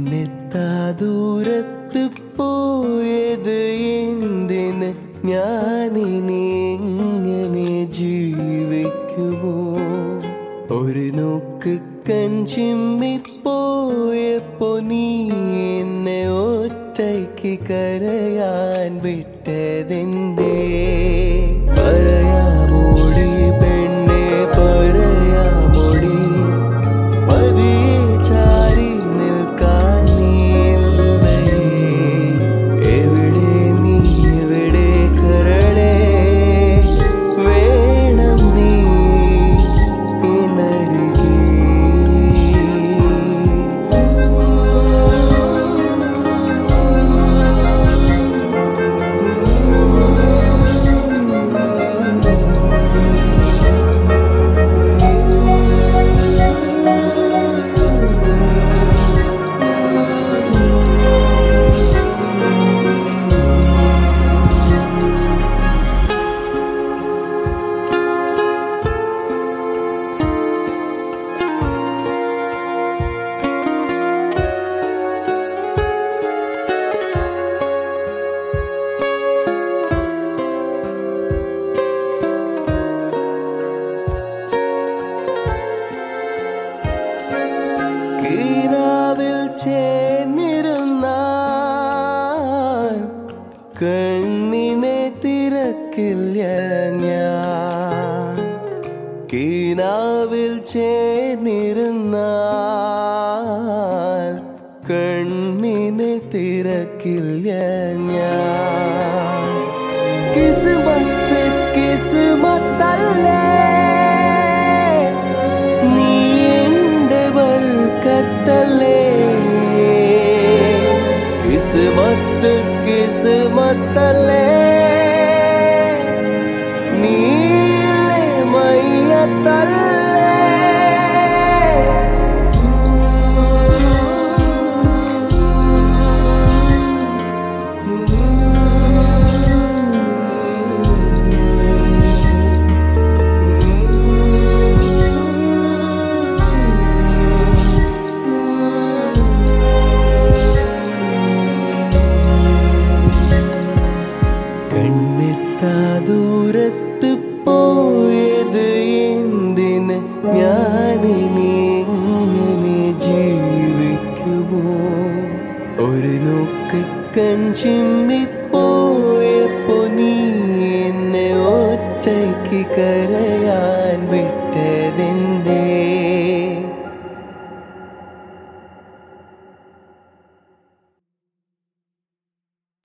കണ്ണെത്താ ദൂരത്ത് പോയത് എന്തിന് ഞാനിനി എങ്ങനെ ജീവിക്കുമോ ഒരു നോക്ക് കൺചിമ്മിപ്പോയപ്പോ നീ എന്നെ ഒറ്റയ്ക്ക് കരയാൻ വിട്ടതെന്തേ പറയാമോടി പെണ്ണെ പറയാമോടി പതിയെ ചാരി നിൽക്കാൻ നീയില്ലേ എവിടെ നീ എവിടെ കരളെ വേണം നീ ഇന്നരികെ കീനാവിൽ ചേർന്നിരുന്ന കണ്ണിനെ തിരക്കില്ല ഞാൻ കീനാവിൽ ചേർന്നിരുന്ന കണ്ണിനെ തിരക്കില്ല ഞാൻ കിസ്മത്ത് കിസ്മത്തല്ലേ നീ എന്റെ ബർക്കത്തല്ലേ കിസ്മത്ത് കിസ്മത്തല്ലേ നീലെ മയ്യത്തല്ലേ കണ്ണെത്താ ദൂരത്ത് പോയത് എന്തിന് ഞാനിനി എങ്ങനെ ജീവിക്കുമോ ഒരു നോക്ക് കൺചിമ്മിപ്പോയപ്പോ നീ എന്നെ ഒറ്റയ്ക്ക് കരയാൻ